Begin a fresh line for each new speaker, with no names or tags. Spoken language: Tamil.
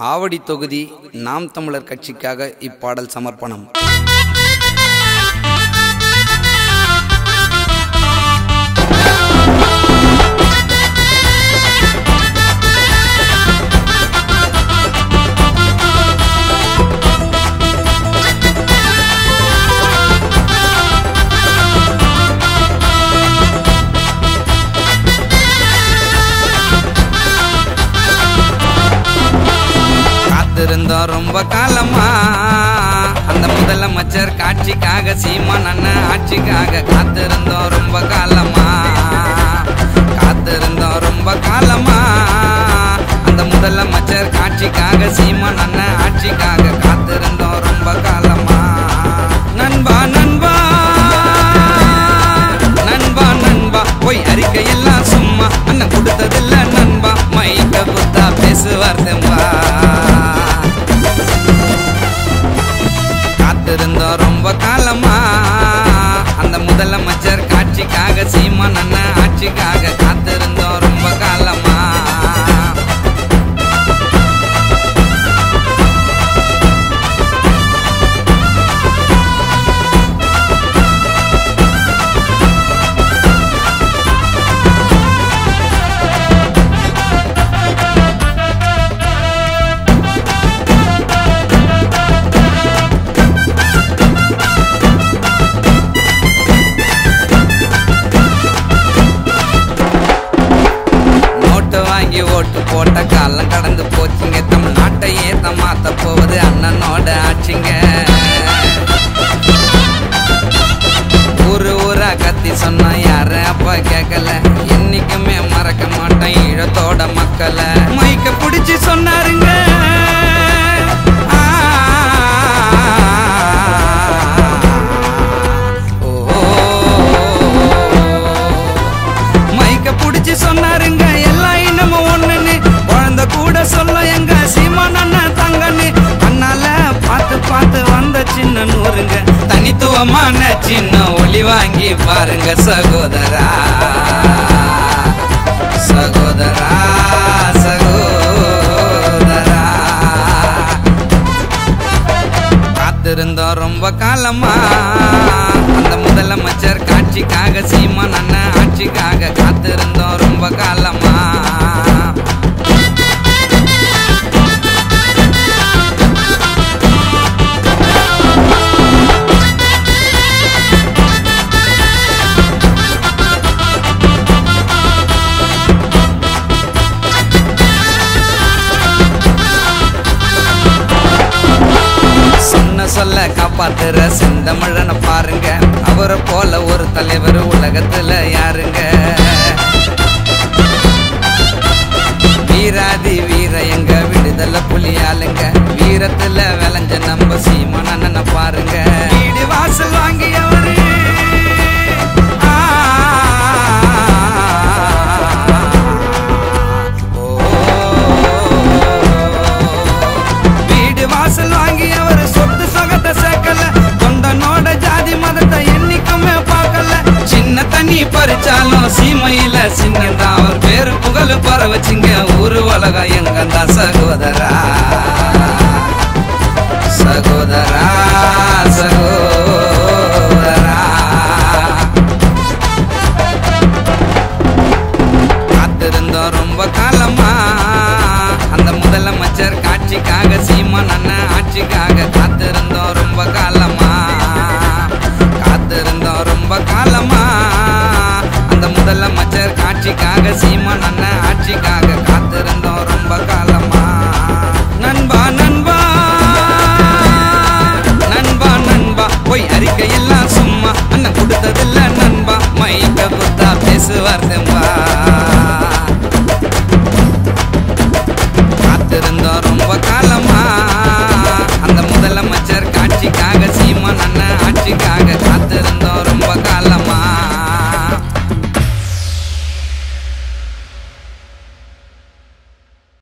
ஆவடி தொகுதி நாம் தமிழர் கட்சிக்காக இப்பாடல் சமர்ப்பணம் காத்திருந்தோம் ரொம்ப காலமா அந்த முதலமைச்சர் காட்சிக்காக சீமான் அண்ணன் ஆட்சிக்காக காத்திருந்தோம் ரொம்ப காலமா காத்திருந்தோம் ரொம்ப காலமா அந்த முதலமைச்சர் காட்சிக்காக சீமான் அண்ணன் ஆட்சிக்காக காத்திருந்தோம் ரொம்ப காலமா நண்பா நண்பா நண்பா நண்பா போய் அறிக்கை எல்லாம் சும்மா அண்ணன் கொடுத்ததில்ல நண்பா மைக்க குத்தா பேசுவார் தெம்பா காத்திருந்தோம் ரொம்ப காலமா அந்த முதலமைச்சர் காட்சிக்காக சீமான் அண்ணன் ஆட்சிக்காக காத்திருந்தோம் ரொம்ப காலமா நோட்டு வாங்கி ஓட்டு போட்ட காலம் கடந்து போச்சுங்க தமிழ்நாட்டையே தமாத்த போவது அண்ணனோட ஆட்சிங்க ஊரு ஊரா கத்தி சொன்னா யாரு அப்பா கேட்கல என்னைக்குமே மறக்க மாட்டேன் ஈழத்தோட மக்களை மைக்க புடிச்சு சொன்னாருங்க மைக்க புடிச்சு சொன்னாருங்க எல்லா இனமும் ஒண்ணுன்னு குழந்தை கூட சொல்ல எங்க சீமான் அண்ணன் தங்கன்னு அண்ணால பார்த்து பார்த்து வந்த சின்ன நூறுங்க தனித்துவமான சின்ன ஒளி வாங்கி பாருங்க சகோதரா சகோதரா சகோதரா காத்திருந்தோம் ரொம்ப காலமா அந்த முதலமைச்சர் காட்சிக்காக சீமான் அண்ணன் ஆட்சிக்காக காத்திருந்தோம் ரொம்ப காலமா சொன்ன சொல்ல காப்பாத்துற செந்தமிழனை பாருங்க அவரை போல ஒரு தலைவர் உலகத்துல யாருங்க வீராதி வீர எங்க விடுதலை புலியாளுங்க வீரத்துல விளைஞ்ச நம்ம சீமான் அண்ணனை பாருங்க வீடு வாசல் வாங்கியவரு ஆ, வீடு வாசல் வாங்கி அவர் சொத்து சொகத்தை சேர்க்கல தொண்டனோட ஜாதி மதத்தை என்னைக்குமே பார்க்கல சின்ன தண்ணி பறிச்சாலும் சீமையில சிங்கந்தான் அவர் பேரு புகழ் பரவச்சிங்க ஊரு உலகம் எங்கந்தா சகோதரா சகோதரா சகோதரா காத்திருந்தோம் ரொம்ப காலமா அந்த முதலமைச்சர் காட்சிக்காக சீமான் அண்ணன் ஆட்சிக்காக காத்திருந்தோம் ரொம்ப காலமா காத்திருந்தோம் ரொம்ப காலமா அந்த முதலமைச்சர் காட்சிக்காக சீமான் அண்ணன் ஆட்சிக்காக காத்திருந்தோம் ரொம்ப காலம்